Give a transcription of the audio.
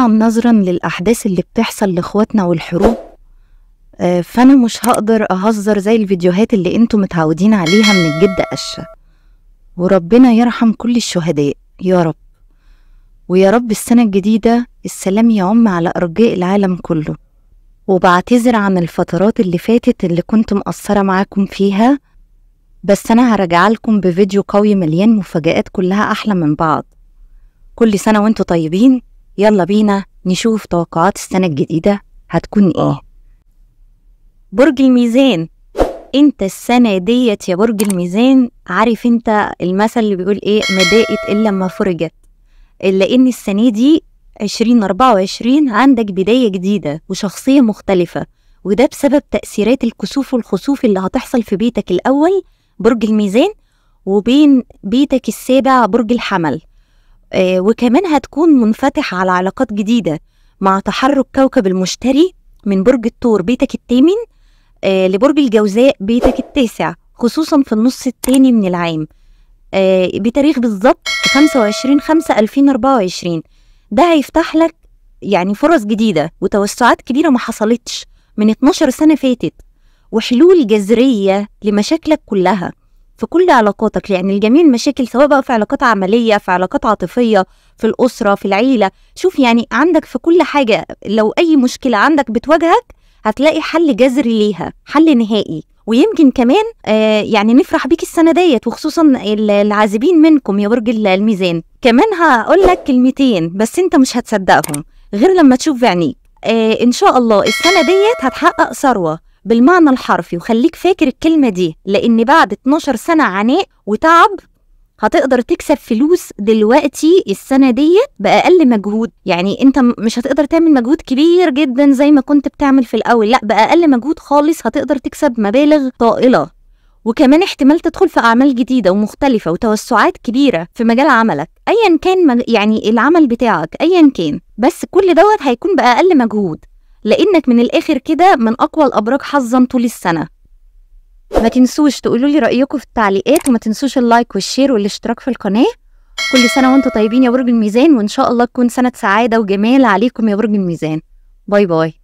طبعا نظرا للأحداث اللي بتحصل لإخواتنا والحروب آه، فأنا مش هقدر أهزر زي الفيديوهات اللي انتوا متعودين عليها من الجد قشة وربنا يرحم كل الشهداء يا رب ويا رب السنة الجديدة السلام يعم على أرجاء العالم كله وبعتذر عن الفترات اللي فاتت اللي كنت مقصرة معاكم فيها بس أنا هرجع لكم بفيديو قوي مليان مفاجآت كلها أحلى من بعض كل سنة وانتوا طيبين يلا بينا نشوف توقعات السنة الجديدة هتكون ايه برج الميزان انت السنة ديت يا برج الميزان عارف انت المثل اللي بيقول ايه ما ضاقت الا ما فرجت الا ان السنة دي عشرين أربعة وعشرين عندك بداية جديدة وشخصية مختلفة وده بسبب تأثيرات الكسوف والخسوف اللي هتحصل في بيتك الأول برج الميزان وبين بيتك السابع برج الحمل آه وكمان هتكون منفتح على علاقات جديدة مع تحرك كوكب المشتري من برج الثور بيتك الثامن آه لبرج الجوزاء بيتك التاسع خصوصا في النص الثاني من العام آه بتاريخ بالظبط 25 5 2024 ده هيفتح لك يعني فرص جديدة وتوسعات كبيرة ما حصلتش من 12 سنة فاتت وحلول جذرية لمشاكلك كلها في كل علاقاتك يعني الجميع المشاكل سواء بقى في علاقات عملية في علاقات عاطفية في الأسرة في العيلة شوف يعني عندك في كل حاجة لو أي مشكلة عندك بتواجهك هتلاقي حل جذري ليها حل نهائي ويمكن كمان آه يعني نفرح بيك السنة ديت وخصوصا العازبين منكم يا برج الميزان كمان هقول لك كلمتين بس انت مش هتصدقهم غير لما تشوف بعينيك آه ان شاء الله السنة ديت هتحقق ثروة بالمعنى الحرفي وخليك فاكر الكلمة دي لأن بعد 12 سنة عناء وتعب هتقدر تكسب فلوس دلوقتي السنة ديت بأقل مجهود يعني انت مش هتقدر تعمل مجهود كبير جدا زي ما كنت بتعمل في الأول لا بأقل مجهود خالص هتقدر تكسب مبالغ طائلة وكمان احتمال تدخل في أعمال جديدة ومختلفة وتوسعات كبيرة في مجال عملك أيا كان يعني العمل بتاعك أيا كان بس كل دوت هيكون بأقل مجهود لانك من الاخر كده من اقوى الابراج حظا طول السنه ما تنسوش تقولوا لي رايكم في التعليقات وما تنسوش اللايك والشير والاشتراك في القناه كل سنه وانتم طيبين يا برج الميزان وان شاء الله تكون سنه سعاده وجمال عليكم يا برج الميزان باي باي